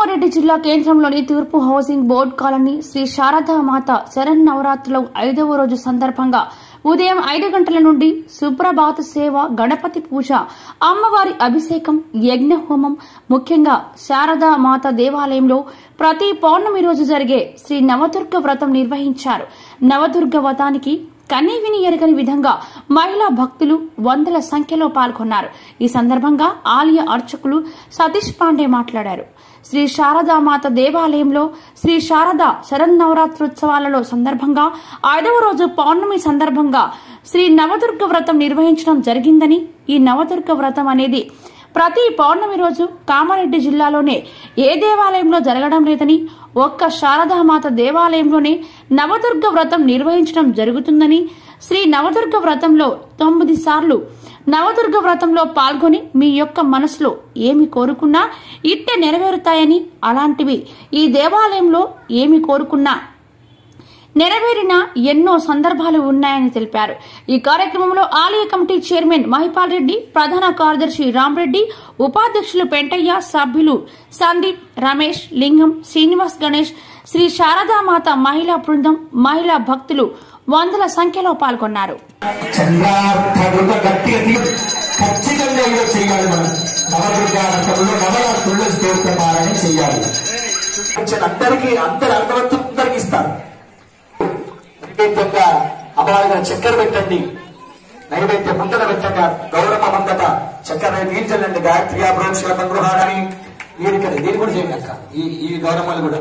కామారెడ్డి జిల్లా కేంద్రంలోని తూర్పు housing board colony Sri Sharada Mata Sharan నవరాత్రుల ఐదవ రోజు సందర్భంగా ఉదయం ఐదు గంటల నుండి సుప్రభాత సేవ గణపతి పూజ అమ్మవారి అభిషేకం యజ్ఞ హోమం ముఖ్యంగా శారదా మాత దేవాలయంలో ప్రతి పౌర్ణమి రోజు జరిగే శ్రీ నవదుర్గ వ్రతం నిర్వహించారు నవదుర్గ వ్రతానికి కనీ విని ఎరగని విధంగా మహిళా భక్తులు వందల సంఖ్యలో పాల్గొన్నారు ఈ సందర్భంగా ఆలయ అర్చకులు సతీష్ పాండే మాట్లాడారు శ్రీ శారదామాత దేవాలయంలో శ్రీ శారద శరన్నవరాత్రోత్సవాలలో సందర్భంగా ఐదవ రోజు పౌర్ణమి సందర్భంగా శ్రీ నవదుర్గ వ్రతం నిర్వహించడం జరిగిందని ఈ నవదుర్గ వ్రతం అనేది ప్రతి పౌర్ణమి రోజు కామారెడ్డి జిల్లాలోనే ఏ దేవాలయంలో జరగడం లేదని ఒక్క శారదామాత దేవాలయంలోనే నవదుర్గ వ్రతం నిర్వహించడం జరుగుతుందని శ్రీ నవదుర్గ వ్రతంలో తొమ్మిది సార్లు నవదుర్గ వ్రతంలో పాల్గొని మీ యొక్క మనసులో ఏమి కోరుకున్నా ఇట్టే నెరవేరుతాయని అలాంటివి ఈ దేవాలయంలో ఏమి కోరుకున్నా నెరవేరిన ఎన్నో సందర్భాలు ఉన్నాయని తెలిపారు ఈ కార్యక్రమంలో ఆలయ కమిటీ చైర్మన్ మహిపాల్ రెడ్డి ప్రధాన కార్యదర్శి రామరెడ్డి ఉపాధ్యక్షులు పెంటయ్య సభ్యులు సందీప్ రమేష్ లింగం శ్రీనివాస్ గణేష్ శ్రీ శారదామాత మహిళా బృందం మహిళా భక్తులు వందల సంఖ్యలో పాల్గొన్నారు చంద్రార్థముల గట్టిగా తీ- ఖచ్చితంగా ఇలా చేయాలి మనం నవదుర్గార్థములు నవరాత్రులు స్తోత్రపారాయణ చేయాలి అందరికీ అందరి అర్థవంతం అందరికి ఇస్తారు నైవేద్యంగా అమ్మవారిగా చక్కెర పెట్టండి నైవేద్య ముందర పెట్టంగా గౌరవ మందత చక్కెర తీర్చండి గాయత్రి ప్రోక్ష సంగృహాలని మీరు ఇక్కడ దీని కూడా చేయండి అక్క ఈ ఈ గౌరవాలు కూడా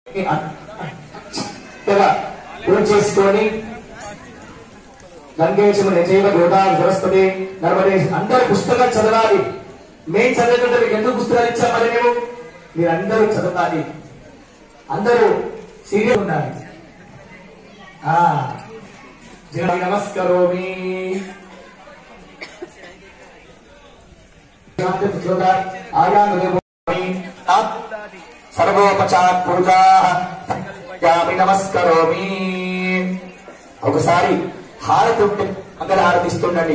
ఇలా పూజ చేసుకొని గంగేశము నిజైవ గోదా బృహస్పతి నర్మదే అందరు పుస్తకాలు చదవాలి మేము చదివేటంటే మీకు ఎందుకు పుస్తకాలు ఇచ్చాం మరి మేము మీరందరూ చదవాలి అందరూ సీరియస్ ఉండాలి ఆ జయ నమస్కరోమి సర్వోపచార పూజా యామి నమస్కరోమి ఒకసారి హారతి ఉంటే అందరు హారతిస్తుండండి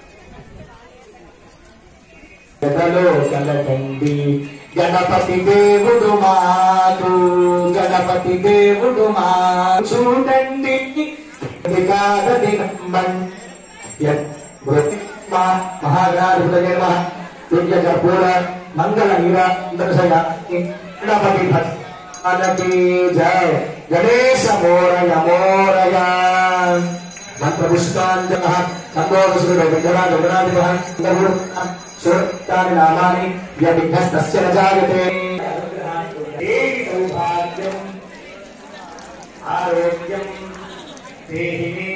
ఎదలో కలకండి గణపతి దేవుడు మాకు గణపతి దేవుడు మా చూడండి ఇది కాదది నమ్మం. యత్ వృత్తి మా మహాగణాధిపతయే నమః. తుల్య కర్పూర మంగళ నీరాంతరసయ గణపతి భక్తి జయ గణేశ మోరయ మోరయ మంత్రపుష్పాంజన సంగోపసుడు విగ్రహ గగనాధిప సురతాని నామాని యవిఘ్నస్తస్య న జాయతే దేవి సౌభాగ్యం ఆరోగ్యం దేహిని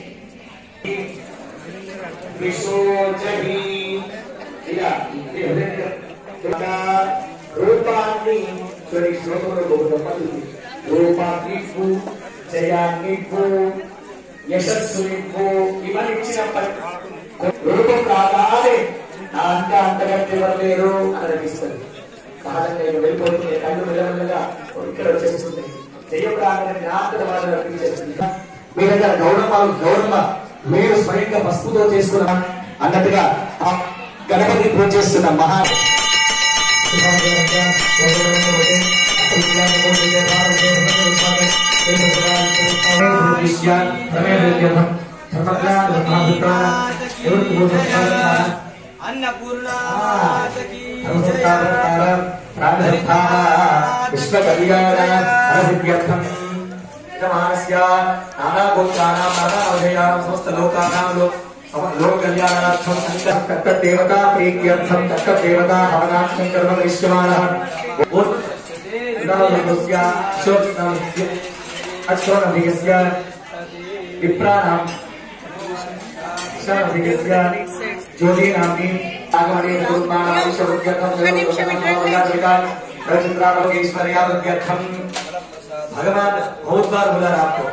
విశోచహి ఇలా ఇలా రూపాన్ని చూడండి శ్లోకంలో ఒక గొప్పది రూపాన్ని ఇవ్వు జయాన్ని ఇవ్వు యశస్సు ఇవ్వు ఇవన్నీ ఇచ్చినప్పటి రూపం రాగానే నా అంత అంతకంటే ఎవరు లేరు అని అనిపిస్తుంది సహజంగా ఇక వెళ్ళిపోతుంది కళ్ళు మెల్లమెల్లగా ఇక్కడ వచ్చేస్తుంది చెయ్యం రాగానే నా అంతట వాళ్ళు అనిపించేస్తుంది మీ దగ్గర గౌరవ గౌరవ మీరు స్వయంగా పసుపుతో చేసుకున్న అన్నట్టుగా ఆ గణపతి పూజ చేస్తున్న మహా అన్నపూర్ణ విశ్వకళ్యాణ అనసిద్ధ్యర్థం యజమానస్య నానాగోత్రాణం నానావధయానం సమస్త లోకానాం లో లోక కళ్యాణార్థం సంకల్ప తత్త దేవతా ప్రీత్యర్థం తత్త దేవతా హవనార్థం కర్మ విశ్వమానః ఉదాహరణస్య శోక్నామస్య అశ్వనధికస్య విప్రాణాం అశ్వనధికస్య జ్యోతినామ్ని ఆగమనే రూపాణాం శోక్యర్థం దేవతా भगवान बहुत बार बुला रहा आपको